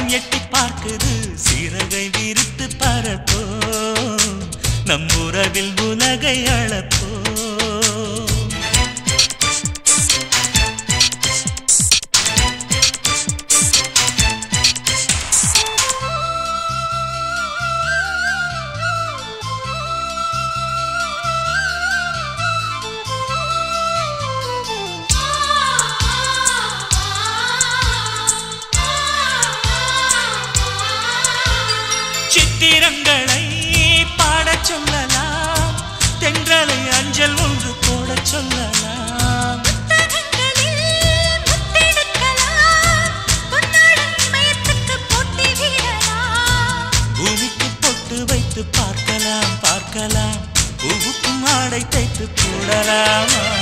வானம் எட்டி பார்க்குது சிறகை விரித்து பறப்போ நம் உறவில் உலகை அளப்போ சித்திரங்களை பாடச் சொல்லலாம் தென்றலை அஞ்சல் ஒன்று போடச் சொல்லலாம் புத்தகங்களில் முத்தெடுக்கலாம் பொன்னாடும் இமயத்துக்கு போட்டி விடலாம் பூமிக்கு பொட்டு வைத்து பார்க்கலாம் பார்க்கலாம் பூவுக்கும் ஆடை தைத்து போடலாமா